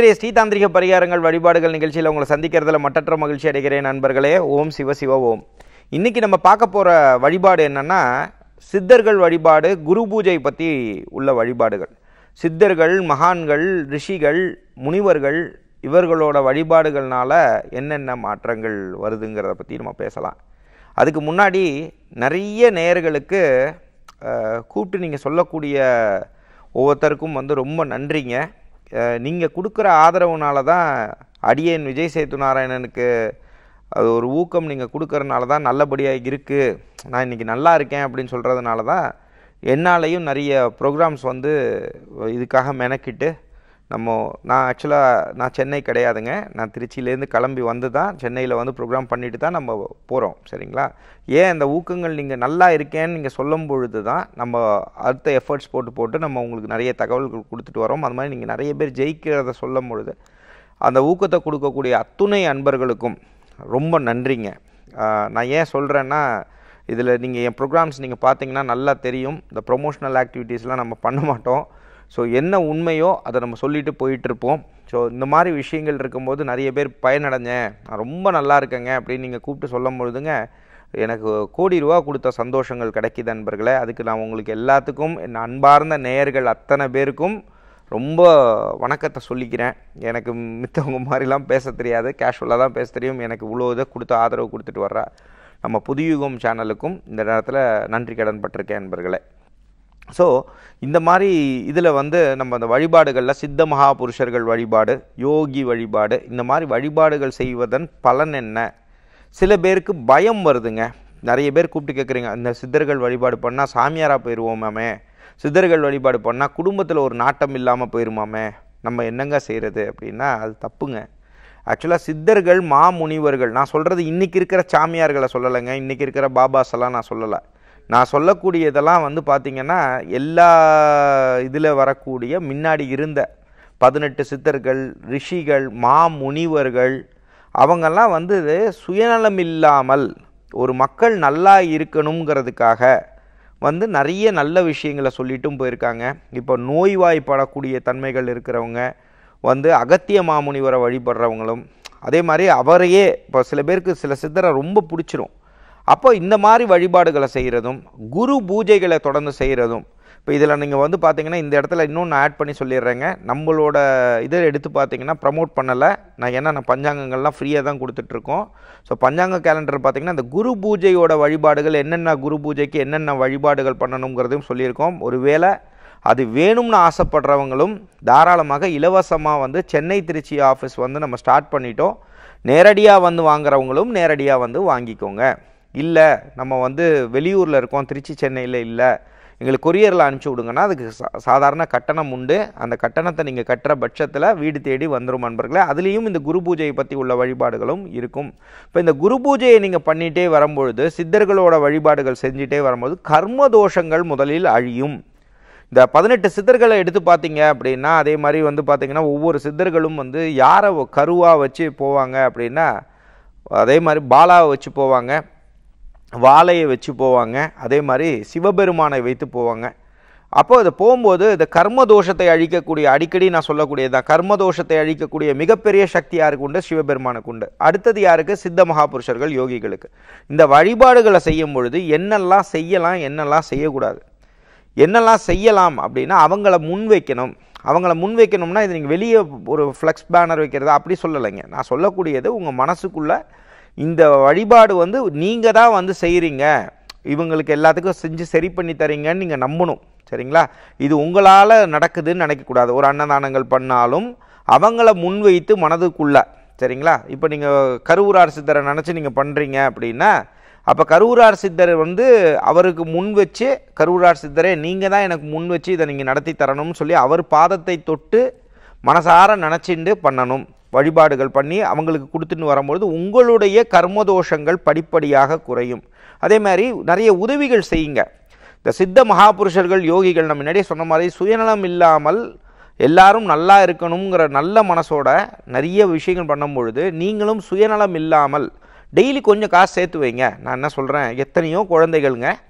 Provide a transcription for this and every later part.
இன்றைய ஸ்ரீதாந்திரிக பரிகாரங்கள் வழிபாடுகள் நிகழ்ச்சியில் உங்களை சந்திக்கிறதுல மட்டற்ற மகிழ்ச்சி அடைகிறேன் நண்பர்களே ஓம் சிவ சிவ ஓம் இன்னைக்கு நம்ம பார்க்க போகிற வழிபாடு என்னன்னா சித்தர்கள் வழிபாடு குரு பூஜை பற்றி உள்ள வழிபாடுகள் சித்தர்கள் மகான்கள் ரிஷிகள் முனிவர்கள் இவர்களோட வழிபாடுகள்னால என்னென்ன மாற்றங்கள் வருதுங்கிறத பற்றி நம்ம பேசலாம் அதுக்கு முன்னாடி நிறைய நேயர்களுக்கு அஹ், கூப்பிட்டு நீங்கள் சொல்லக்கூடிய ஒவ்வொருத்தருக்கும் வந்து ரொம்ப நன்றிங்க நீங்கள் கொடுக்குற ஆதரவுனால தான் அடியேன் விஜய் சேத்து நாராயணனுக்கு அது ஒரு ஊக்கம் நீங்கள் கொடுக்கறனால தான் நல்லபடியாக இருக்குது நான் இன்றைக்கி நல்லா இருக்கேன் அப்படின்னு சொல்கிறதுனால தான் என்னாலையும் நிறைய ப்ரோக்ராம்ஸ் வந்து இதுக்காக மெனக்கிட்டு நம்ம நான் ஆக்சுவலாக நான் சென்னை கிடையாதுங்க நான் திருச்சியிலேருந்து கிளம்பி வந்து தான் சென்னையில் வந்து ப்ரோக்ராம் பண்ணிட்டு தான் நம்ம போகிறோம் சரிங்களா ஏன் இந்த ஊக்கங்கள் நீங்கள் நல்லா இருக்கேன்னு நீங்கள் சொல்லும் பொழுது தான் நம்ம அடுத்த எஃபர்ட்ஸ் போட்டு போட்டு நம்ம உங்களுக்கு நிறைய தகவல்கள் கொடுத்துட்டு வரோம் அது மாதிரி நீங்கள் நிறைய பேர் ஜெயிக்கிறத சொல்லும் பொழுது அந்த ஊக்கத்தை கொடுக்கக்கூடிய அத்துணை அன்பர்களுக்கும் ரொம்ப நன்றிங்க ஆஹ் நான் ஏன் சொல்கிறேன்னா இதில் நீங்கள் என் ப்ரோக்ராம்ஸ் நீங்கள் பார்த்தீங்கன்னா நல்லா தெரியும் இந்த ப்ரொமோஷனல் ஆக்டிவிட்டீஸ்லாம் நம்ம பண்ண மாட்டோம் ஸோ என்ன உண்மையோ அதை நம்ம சொல்லிட்டு போயிட்டு இருப்போம் ஸோ இந்த மாதிரி விஷயங்கள் இருக்கும்போது நிறைய பேர் பயனடைஞ்சேன் நான் ரொம்ப நல்லா இருக்கேங்க அப்படின்னு நீங்கள் கூப்பிட்டு சொல்லும் பொழுதுங்க எனக்கு கோடி ரூபா கொடுத்த சந்தோஷங்கள் கிடைக்குது நண்பர்களே அதுக்கு நான் உங்களுக்கு எல்லாத்துக்கும் என் அன்பார்ந்த நேயர்கள் அத்தனை பேருக்கும் ரொம்ப வணக்கத்தை சொல்லிக்கிறேன் எனக்கு மித்தவங்க மாதிரிலாம் பேச தெரியாது கேஷுவலாக தான் பேச தெரியும் எனக்கு இவ்வளோ இதை கொடுத்து ஆதரவு கொடுத்துட்டு வர்ற நம்ம புதியுகம் சேனலுக்கும் இந்த நேரத்தில் நன்றி கடன் பட்டிருக்கேன் நண்பர்களே ஸோ இந்த மாதிரி இதில் வந்து நம்ம அந்த வழிபாடுகளில் சித்த மகாபுருஷர்கள் வழிபாடு யோகி வழிபாடு இந்த மாதிரி வழிபாடுகள் செய்வதன் பலன் என்ன சில பேருக்கு பயம் வருதுங்க நிறைய பேர் கூப்பிட்டு கேட்குறீங்க இந்த சித்தர்கள் வழிபாடு பண்ணால் சாமியாராக போயிடுவோமாமே சித்தர்கள் வழிபாடு பண்ணால் குடும்பத்தில் ஒரு நாட்டம் இல்லாமல் போயிருமாமே நம்ம என்னங்க செய்கிறது அப்படின்னா அது தப்புங்க ஆக்சுவலாக சித்தர்கள் மாமுனிவர்கள் நான் சொல்கிறது இன்றைக்கி இருக்கிற சாமியார்களை சொல்லலைங்க இன்றைக்கி இருக்கிற பாபாஸ் எல்லாம் நான் சொல்லலை நான் சொல்லக்கூடியதெல்லாம் வந்து பார்த்திங்கன்னா எல்லா இதில் வரக்கூடிய முன்னாடி இருந்த பதினெட்டு சித்தர்கள் ரிஷிகள் மாமுனிவர்கள் அவங்கெல்லாம் வந்து சுயநலம் இல்லாமல் ஒரு மக்கள் நல்லா இருக்கணுங்கிறதுக்காக வந்து நிறைய நல்ல விஷயங்களை சொல்லிட்டும் போயிருக்காங்க இப்போ நோய்வாய்ப்படக்கூடிய தன்மைகள் இருக்கிறவங்க வந்து அகத்திய மாமுனிவரை வழிபடுறவங்களும் அதே மாதிரி அவரையே இப்போ சில பேருக்கு சில சித்தரை ரொம்ப பிடிச்சிரும் அப்போ இந்த மாதிரி வழிபாடுகளை செய்கிறதும் குரு பூஜைகளை தொடர்ந்து செய்கிறதும் இப்போ இதில் நீங்கள் வந்து பார்த்தீங்கன்னா இந்த இடத்துல இன்னொன்று ஆட் பண்ணி சொல்லிடுறேங்க நம்மளோட இதை எடுத்து பார்த்தீங்கன்னா ப்ரமோட் பண்ணலை நான் ஏன்னா நான் பஞ்சாங்கங்கள்லாம் ஃப்ரீயாக தான் கொடுத்துட்ருக்கோம் ஸோ பஞ்சாங்க கேலண்டர் பார்த்தீங்கன்னா இந்த குரு பூஜையோட வழிபாடுகள் என்னென்ன குரு பூஜைக்கு என்னென்ன வழிபாடுகள் பண்ணணுங்கிறதையும் சொல்லியிருக்கோம் ஒருவேளை அது வேணும்னு ஆசைப்படுறவங்களும் தாராளமாக இலவசமாக வந்து சென்னை திருச்சி ஆஃபீஸ் வந்து நம்ம ஸ்டார்ட் பண்ணிட்டோம் நேரடியாக வந்து வாங்குறவங்களும் நேரடியாக வந்து வாங்கிக்கோங்க இல்லை நம்ம வந்து வெளியூரில் இருக்கோம் திருச்சி சென்னையில் இல்லை எங்களுக்கு கொரியரில் அனுப்பிச்சி விடுங்கன்னா அதுக்கு சா சாதாரண கட்டணம் உண்டு அந்த கட்டணத்தை நீங்கள் கட்டுற பட்சத்தில் வீடு தேடி வந்துடும் நண்பர்களே அதுலேயும் இந்த குரு பூஜையை பற்றி உள்ள வழிபாடுகளும் இருக்கும் இப்போ இந்த குரு பூஜையை நீங்கள் பண்ணிகிட்டே வரும்பொழுது சித்தர்களோட வழிபாடுகள் செஞ்சுட்டே வரும்போது கர்ம தோஷங்கள் முதலில் அழியும் இந்த பதினெட்டு சித்தர்களை எடுத்து பார்த்தீங்க அப்படின்னா அதே மாதிரி வந்து பார்த்தீங்கன்னா ஒவ்வொரு சித்தர்களும் வந்து யாரை கருவாக வச்சு போவாங்க அப்படின்னா அதே மாதிரி பாலாவை வச்சு போவாங்க வாழையை வச்சு போவாங்க அதே மாதிரி சிவபெருமானை வைத்து போவாங்க அப்போ இது போகும்போது இந்த கர்ம தோஷத்தை அழிக்கக்கூடிய அடிக்கடி நான் சொல்லக்கூடியதான் கர்ம தோஷத்தை அழிக்கக்கூடிய மிகப்பெரிய சக்தி யாருக்கு உண்டு சிவபெருமானுக்கு உண்டு அடுத்தது யாருக்கு சித்த மகாபுருஷர்கள் யோகிகளுக்கு இந்த வழிபாடுகளை செய்யும் பொழுது என்னெல்லாம் செய்யலாம் என்னெல்லாம் செய்யக்கூடாது என்னெல்லாம் செய்யலாம் அப்படின்னா அவங்கள முன் வைக்கணும் அவங்கள முன் வைக்கணும்னா இது நீங்கள் வெளியே ஒரு ஃப்ளெக்ஸ் பேனர் வைக்கிறது அப்படி சொல்லலைங்க நான் சொல்லக்கூடியது உங்கள் மனசுக்குள்ளே இந்த வழிபாடு வந்து நீங்கள் தான் வந்து செய்கிறீங்க இவங்களுக்கு எல்லாத்துக்கும் செஞ்சு சரி பண்ணி தரீங்கன்னு நீங்கள் நம்பணும் சரிங்களா இது உங்களால் நடக்குதுன்னு நினைக்கக்கூடாது ஒரு அன்னதானங்கள் பண்ணாலும் அவங்கள முன்வைத்து மனதுக்குள்ள சரிங்களா இப்போ நீங்கள் கருவூரார் சித்தரை நினச்சி நீங்கள் பண்ணுறீங்க அப்படின்னா அப்போ கருவூரார் சித்தர் வந்து அவருக்கு முன் வச்சு கருவூரார் சித்தரே நீங்கள் தான் எனக்கு முன் வச்சு இதை நீங்கள் நடத்தி தரணும்னு சொல்லி அவர் பாதத்தை தொட்டு மனசார நினச்சிண்டு பண்ணணும் வழிபாடுகள் பண்ணி அவங்களுக்கு கொடுத்துட்டு வரும்பொழுது உங்களுடைய கர்மதோஷங்கள் படிப்படியாக குறையும் அதே மாதிரி நிறைய உதவிகள் செய்யுங்க இந்த சித்த மகாபுருஷர்கள் யோகிகள் நம்ம முன்னாடியே சொன்ன மாதிரி சுயநலம் இல்லாமல் எல்லாரும் நல்லா இருக்கணுங்கிற நல்ல மனசோட நிறைய விஷயங்கள் பண்ணும் பொழுது நீங்களும் சுயநலம் இல்லாமல் டெய்லி கொஞ்சம் காசு சேர்த்து வைங்க நான் என்ன சொல்கிறேன் எத்தனையோ குழந்தைகள்ங்க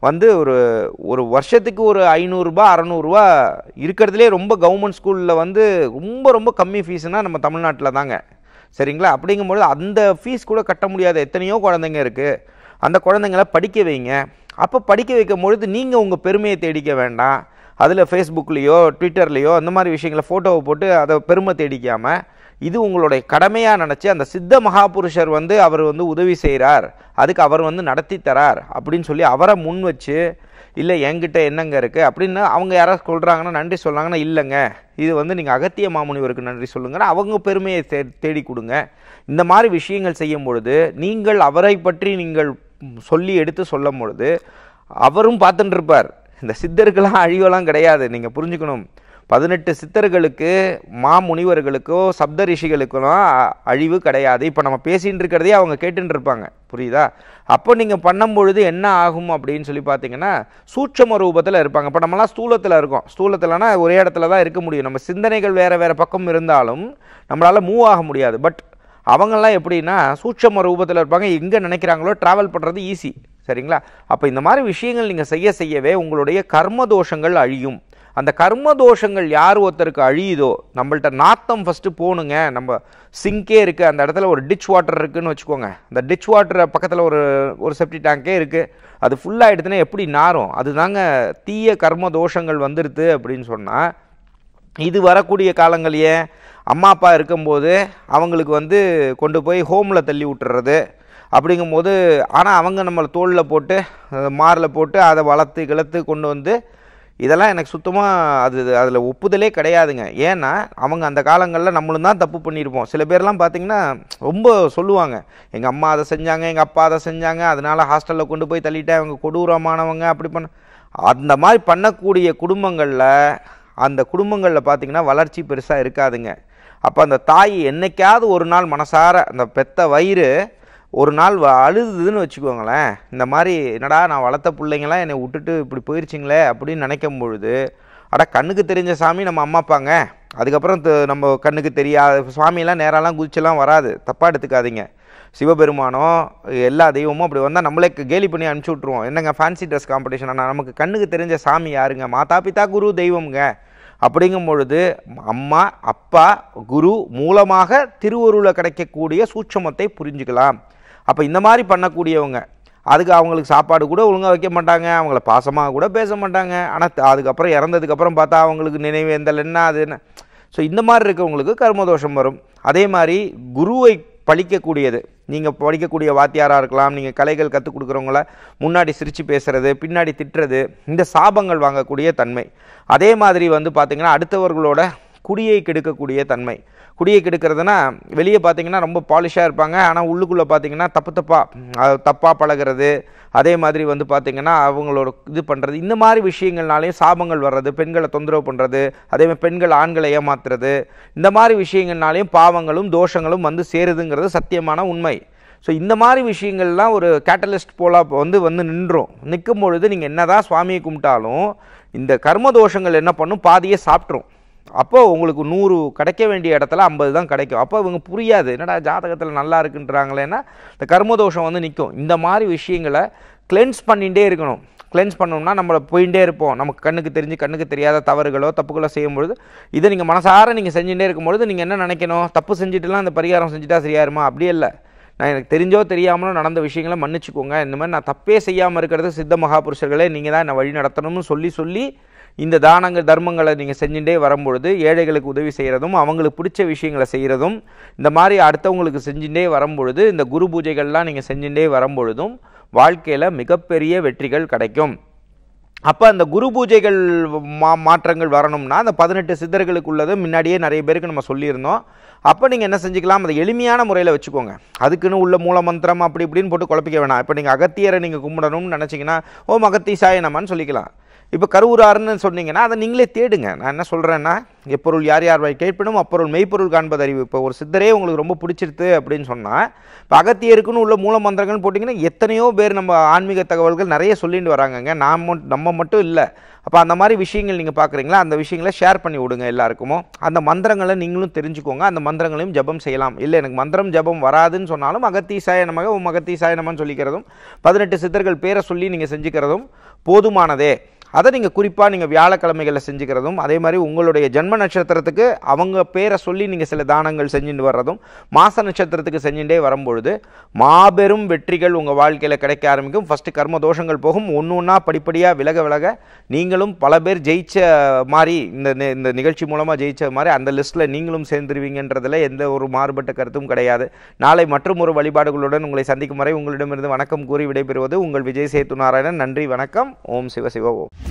வந்து ஒரு ஒரு வருஷத்துக்கு ஒரு ஐநூறுரூபா அறநூறுபா இருக்கிறதுலே ரொம்ப கவர்மெண்ட் ஸ்கூலில் வந்து ரொம்ப ரொம்ப கம்மி ஃபீஸ்னால் நம்ம தமிழ்நாட்டில் தாங்க சரிங்களா அப்படிங்கும்பொழுது அந்த ஃபீஸ் கூட கட்ட முடியாத எத்தனையோ குழந்தைங்க இருக்குது அந்த குழந்தைங்கள படிக்க வைங்க அப்போ படிக்க வைக்கும் பொழுது நீங்கள் உங்கள் பெருமையை தேடிக்க வேண்டாம் அதில் ஃபேஸ்புக்லேயோ ட்விட்டர்லேயோ அந்த மாதிரி விஷயங்களை ஃபோட்டோவை போட்டு அதை பெருமை தேடிக்காமல் இது உங்களுடைய கடமையாக நினச்சி அந்த சித்த மகாபுருஷர் வந்து அவர் வந்து உதவி செய்கிறார் அதுக்கு அவர் வந்து நடத்தி தரார் அப்படின்னு சொல்லி அவரை முன் வச்சு இல்லை என்கிட்ட என்னங்க இருக்குது அப்படின்னு அவங்க யாராவது சொல்கிறாங்கன்னா நன்றி சொல்கிறாங்கன்னா இல்லைங்க இது வந்து நீங்கள் அகத்திய மாமுனிவருக்கு நன்றி சொல்லுங்கன்னா அவங்க பெருமையை தே தேடி கொடுங்க இந்த மாதிரி விஷயங்கள் செய்யும் பொழுது நீங்கள் அவரை பற்றி நீங்கள் சொல்லி எடுத்து சொல்லும் பொழுது அவரும் பார்த்துட்டு இருப்பார் இந்த சித்தர்களாம் அழிவெல்லாம் கிடையாது நீங்கள் புரிஞ்சுக்கணும் பதினெட்டு சித்தர்களுக்கு மாமுனிவர்களுக்கோ சப்த ரிஷிகளுக்கெல்லாம் அ- அழிவு கிடையாது இப்போ நம்ம பேசின்னு இருக்கிறதே அவங்க கேட்டுட்டு இருப்பாங்க புரியுதா அப்போ நீங்கள் பண்ணும் பொழுது என்ன ஆகும் அப்படின்னு சொல்லி பார்த்தீங்கன்னா சூட்சம ரூபத்தில் இருப்பாங்க இப்போ நம்மலாம் ஸ்தூலத்தில் இருக்கோம் ஸ்தூலத்தில்னா ஒரே இடத்துல தான் இருக்க முடியும் நம்ம சிந்தனைகள் வேறு வேறு பக்கம் இருந்தாலும் நம்மளால் மூவ் ஆக முடியாது பட் அவங்கெல்லாம் எப்படின்னா சூட்சம ரூபத்தில் இருப்பாங்க எங்கே நினைக்கிறாங்களோ ட்ராவல் பண்ணுறது ஈஸி சரிங்களா அப்போ இந்த மாதிரி விஷயங்கள் நீங்கள் செய்ய செய்யவே உங்களுடைய கர்ம தோஷங்கள் அழியும் அந்த கர்ம தோஷங்கள் யார் ஒருத்தருக்கு அழியுதோ நம்மள்ட்ட நாத்தம் ஃபஸ்ட்டு போகணுங்க நம்ம சிங்கே இருக்குது அந்த இடத்துல ஒரு டிச் வாட்டர் இருக்குன்னு வச்சுக்கோங்க அந்த டிச் வாட்டர் பக்கத்தில் ஒரு ஒரு செப்டி டேங்கே இருக்குது அது ஃபுல்லாகிடுதுன்னா எப்படி நாரும் அதுதாங்க தீய கர்ம தோஷங்கள் வந்துடுது அப்படின்னு சொன்னால் இது வரக்கூடிய காலங்களையே அம்மா அப்பா இருக்கும்போது அவங்களுக்கு வந்து கொண்டு போய் ஹோமில் தள்ளி விட்டுறது அப்படிங்கும்போது ஆனால் அவங்க நம்மளை தோளில் போட்டு மாரில் போட்டு அதை வளர்த்து கிளத்து கொண்டு வந்து இதெல்லாம் எனக்கு சுத்தமாக அது அதில் ஒப்புதலே கிடையாதுங்க ஏன்னா அவங்க அந்த காலங்களில் நம்மளும் தான் தப்பு பண்ணியிருப்போம் சில பேர்லாம் பார்த்தீங்கன்னா ரொம்ப சொல்லுவாங்க எங்கள் அம்மா அதை செஞ்சாங்க எங்கள் அப்பா அதை செஞ்சாங்க அதனால ஹாஸ்டலில் கொண்டு போய் தள்ளிட்டேன் அவங்க கொடூரமானவங்க அப்படி பண்ண அந்த மாதிரி பண்ணக்கூடிய குடும்பங்களில் அந்த குடும்பங்களில் பார்த்தீங்கன்னா வளர்ச்சி பெருசாக இருக்காதுங்க அப்போ அந்த தாய் என்னைக்காவது ஒரு நாள் மனசார அந்த பெத்த வயிறு ஒரு நாள் வ- அழுதுதுன்னு வச்சுக்கோங்களேன் இந்த மாதிரி என்னடா நான் வளர்த்த பிள்ளைங்களாம் என்னை விட்டுட்டு இப்படி போயிருச்சிங்களே அப்படின்னு நினைக்கும் பொழுது அட கண்ணுக்கு தெரிஞ்ச சாமி நம்ம அம்மா அப்பாங்க அதுக்கப்புறம் த- நம்ம கண்ணுக்கு தெரியாத சுவாமியெல்லாம் நேராலாம் குதிச்செல்லாம் வராது தப்பாக எடுத்துக்காதீங்க சிவபெருமானோ எல்லா தெய்வமும் அப்படி வந்தால் நம்மளே கேலி பண்ணி அனுப்பிச்சி விட்ருவோம் என்னங்க ஃபேன்சி ட்ரெஸ் காம்படிஷன் ஆனால் நமக்கு கண்ணுக்கு தெரிஞ்ச சாமி யாருங்க மாதா பிதா குரு தெய்வம்ங்க அப்படிங்கும் பொழுது அம்மா அப்பா குரு மூலமாக திருவருளில் கிடைக்கக்கூடிய சூட்சமத்தை புரிஞ்சுக்கலாம் அப்போ இந்த மாதிரி பண்ணக்கூடியவங்க அதுக்கு அவங்களுக்கு சாப்பாடு கூட ஒழுங்காக வைக்க மாட்டாங்க அவங்கள பாசமாக கூட பேச மாட்டாங்க ஆனால் அதுக்கப்புறம் இறந்ததுக்கப்புறம் பார்த்தா அவங்களுக்கு நினைவேந்தல் என்ன அது என்ன ஸோ இந்த மாதிரி இருக்கவங்களுக்கு கர்மதோஷம் வரும் அதே மாதிரி குருவை பழிக்கக்கூடியது நீங்கள் படிக்கக்கூடிய வாத்தியாராக இருக்கலாம் நீங்கள் கலைகள் கற்றுக் கொடுக்குறவங்கள முன்னாடி சிரித்து பேசுறது பின்னாடி திட்டுறது இந்த சாபங்கள் வாங்கக்கூடிய தன்மை அதே மாதிரி வந்து பார்த்திங்கன்னா அடுத்தவர்களோட குடியை கெடுக்கக்கூடிய தன்மை குடியை கெடுக்கிறதுனா வெளியே பார்த்தீங்கன்னா ரொம்ப பாலிஷாக இருப்பாங்க ஆனால் உள்ளுக்குள்ளே பார்த்தீங்கன்னா தப்பு தப்பாக தப்பாக பழகிறது அதே மாதிரி வந்து பார்த்திங்கன்னா அவங்களோட இது பண்ணுறது இந்த மாதிரி விஷயங்கள்னாலேயும் சாபங்கள் வர்றது பெண்களை தொந்தரவு பண்ணுறது அதே மாதிரி பெண்கள் ஆண்களை ஏமாத்துறது இந்த மாதிரி விஷயங்கள்னாலேயும் பாவங்களும் தோஷங்களும் வந்து சேருதுங்கிறது சத்தியமான உண்மை ஸோ இந்த மாதிரி விஷயங்கள்லாம் ஒரு கேட்டலிஸ்ட் போல வந்து வந்து நின்றோம் நிற்கும் பொழுது நீங்கள் என்னதான் சுவாமியை கும்பிட்டாலும் இந்த கர்ம தோஷங்கள் என்ன பண்ணும் பாதியே சாப்பிட்ரும் அப்போ உங்களுக்கு நூறு கிடைக்க வேண்டிய இடத்துல ஐம்பது தான் கிடைக்கும் அப்போ இவங்க புரியாது என்னடா ஜாதகத்தில் நல்லா இருக்குன்றாங்களேன்னா இந்த கர்மதோஷம் வந்து நிற்கும் இந்த மாதிரி விஷயங்களை கிளென்ஸ் பண்ணிகிட்டே இருக்கணும் கிளென்ஸ் பண்ணோம்னா நம்மளை போயிட்டே இருப்போம் நமக்கு கண்ணுக்கு தெரிஞ்சு கண்ணுக்கு தெரியாத தவறுகளோ தப்புகளோ செய்யும்பொழுது இதை நீங்கள் மனசார நீங்கள் செஞ்சுட்டே இருக்கும்பொழுது நீங்கள் என்ன நினைக்கணும் தப்பு செஞ்சுட்டுலாம் இந்த பரிகாரம் செஞ்சுட்டா சரியாயிருமா அப்படியே இல்லை நான் எனக்கு தெரிஞ்சோ தெரியாமலோ நடந்த விஷயங்களை மன்னிச்சுக்கோங்க இந்த மாதிரி நான் தப்பே செய்யாமல் இருக்கிறது சித்த மகாபுருஷர்களே நீங்கள் தான் என்னை வழி நடத்தணும்னு சொல்லி சொல்லி இந்த தானங்கள் தர்மங்களை நீங்கள் செஞ்சுட்டே வரும்பொழுது ஏழைகளுக்கு உதவி செய்கிறதும் அவங்களுக்கு பிடிச்ச விஷயங்களை செய்கிறதும் இந்த மாதிரி அடுத்தவங்களுக்கு செஞ்சுட்டே வரும்பொழுது இந்த குரு பூஜைகள்லாம் நீங்கள் செஞ்சுட்டே வரும்பொழுதும் வாழ்க்கையில் மிகப்பெரிய வெற்றிகள் கிடைக்கும் அப்போ அந்த குரு பூஜைகள் மா மாற்றங்கள் வரணும்னா அந்த பதினெட்டு சித்தர்களுக்கு உள்ளது முன்னாடியே நிறைய பேருக்கு நம்ம சொல்லியிருந்தோம் அப்போ நீங்கள் என்ன செஞ்சுக்கலாம் அதை எளிமையான முறையில் வச்சுக்கோங்க அதுக்குன்னு உள்ள மூல மந்திரம் அப்படி இப்படின்னு போட்டு குழப்பிக்க வேணாம் இப்போ நீங்கள் அகத்தியரை நீங்கள் கும்பிடணும்னு நினச்சிங்கன்னா ஓ அகத்தீசாய நமன்னு சொல்லிக்கலாம் இப்போ கருவூராருன்னு சொன்னீங்கன்னா அதை நீங்களே தேடுங்க நான் என்ன சொல்கிறேன்னா எப்பொருள் யார் யார் வாய் கேட்பினும் அப்பொருள் மெய்ப்பொருள் காண்பது அறிவு இப்போ ஒரு சித்தரே உங்களுக்கு ரொம்ப பிடிச்சிருது அப்படின்னு சொன்னால் இப்போ அகத்தியருக்குன்னு உள்ள மூல மந்திரங்கள்னு போட்டிங்கன்னா எத்தனையோ பேர் நம்ம ஆன்மீக தகவல்கள் நிறைய சொல்லிட்டு வராங்கங்க நாம் மட்- நம்ம மட்டும் இல்லை அப்போ அந்த மாதிரி விஷயங்கள் நீங்கள் பார்க்குறீங்களா அந்த விஷயங்களை ஷேர் பண்ணி விடுங்க எல்லாருக்குமோ அந்த மந்திரங்களை நீங்களும் தெரிஞ்சுக்கோங்க அந்த மந்திரங்களையும் ஜெபம் செய்யலாம் இல்லை எனக்கு மந்திரம் ஜெபம் வராதுன்னு சொன்னாலும் அகத்தீசாய நமக உம் அகத்தீசாய நமன்னு சொல்லிக்கிறதும் பதினெட்டு சித்தர்கள் பேரை சொல்லி நீங்கள் செஞ்சுக்கிறதும் போதுமானதே அதை நீங்கள் குறிப்பாக நீங்கள் வியாழக்கிழமைகளில் செஞ்சுக்கிறதும் அதே மாதிரி உங்களுடைய ஜென்ம நட்சத்திரத்துக்கு அவங்க பேரை சொல்லி நீங்கள் சில தானங்கள் செஞ்சுட்டு வர்றதும் மாச நட்சத்திரத்துக்கு செஞ்சுட்டே வரும்பொழுது மாபெரும் வெற்றிகள் உங்கள் வாழ்க்கையில் கிடைக்க ஆரம்பிக்கும் ஃபஸ்ட்டு கர்ம தோஷங்கள் போகும் ஒன்று ஒன்றா படிப்படியாக விலக விலக நீங்களும் பல பேர் ஜெயிச்ச மாதிரி இந்த நி- இந்த நிகழ்ச்சி மூலமாக ஜெயிச்ச மாதிரி அந்த லிஸ்ட்டில் நீங்களும் சேர்ந்துருவீங்கன்றதுல எந்த ஒரு மாறுபட்ட கருத்தும் கிடையாது நாளை மற்றும் ஒரு வழிபாடுகளுடன் உங்களை சந்திக்கும் வரை உங்களிடமிருந்து வணக்கம் கூறி விடைபெறுவது உங்கள் விஜய் சேத்து நாராயணன் நன்றி வணக்கம் ஓம் சிவ சிவ ஓம்